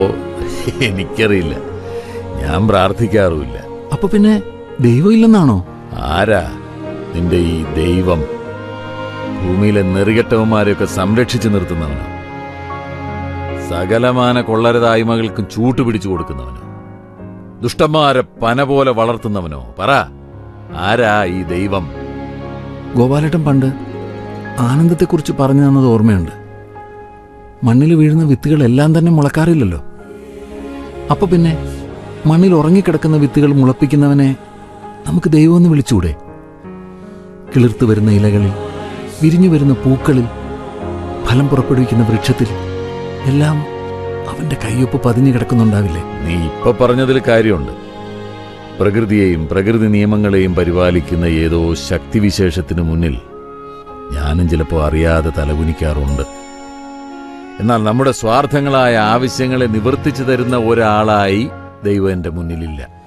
എനിക്കറിയില്ല ഞാൻ പ്രാർത്ഥിക്കാറുമില്ല അപ്പൊ പിന്നെ ദൈവം ഇല്ലെന്നാണോ ആരാ നിന്റെ ഈ ദൈവം ഭൂമിയിലെ നെറികെട്ടവന്മാരെയൊക്കെ സംരക്ഷിച്ചു നിർത്തുന്നവനോ സകലമാന കൊള്ളരുതായ്മകൾക്കും ചൂട്ടുപിടിച്ചു കൊടുക്കുന്നവനോ ദുഷ്ടന്മാരെ പന പോലെ വളർത്തുന്നവനോ പറ ആരാ ഈ ദൈവം ഗോപാലേട്ടൻ പണ്ട് ആനന്ദത്തെക്കുറിച്ച് പറഞ്ഞു തന്നത് ഓർമ്മയുണ്ട് മണ്ണിൽ വീഴുന്ന വിത്തുകളെല്ലാം തന്നെ മുളക്കാറില്ലല്ലോ അപ്പൊ പിന്നെ മണ്ണിൽ ഉറങ്ങിക്കിടക്കുന്ന വിത്തുകൾ മുളപ്പിക്കുന്നവനെ നമുക്ക് ദൈവമെന്ന് വിളിച്ചൂടെ കിളിർത്തു വരുന്ന ഇലകളിൽ വിരിഞ്ഞു വരുന്ന പൂക്കളിൽ ഫലം പുറപ്പെടുവിക്കുന്ന വൃക്ഷത്തിൽ എല്ലാം അവന്റെ കയ്യൊപ്പ് പതിഞ്ഞു കിടക്കുന്നുണ്ടാവില്ലേ നീ ഇപ്പൊ പറഞ്ഞതിൽ കാര്യമുണ്ട് പ്രകൃതിയെയും പ്രകൃതി നിയമങ്ങളെയും പരിപാലിക്കുന്ന ഏതോ ശക്തിവിശേഷത്തിനു മുന്നിൽ ഞാനും ചിലപ്പോൾ അറിയാതെ തലകുനിക്കാറുണ്ട് എന്നാൽ നമ്മുടെ സ്വാർത്ഥങ്ങളായ ആവശ്യങ്ങളെ നിവർത്തിച്ചു തരുന്ന ഒരാളായി ദൈവം എന്റെ മുന്നിലില്ല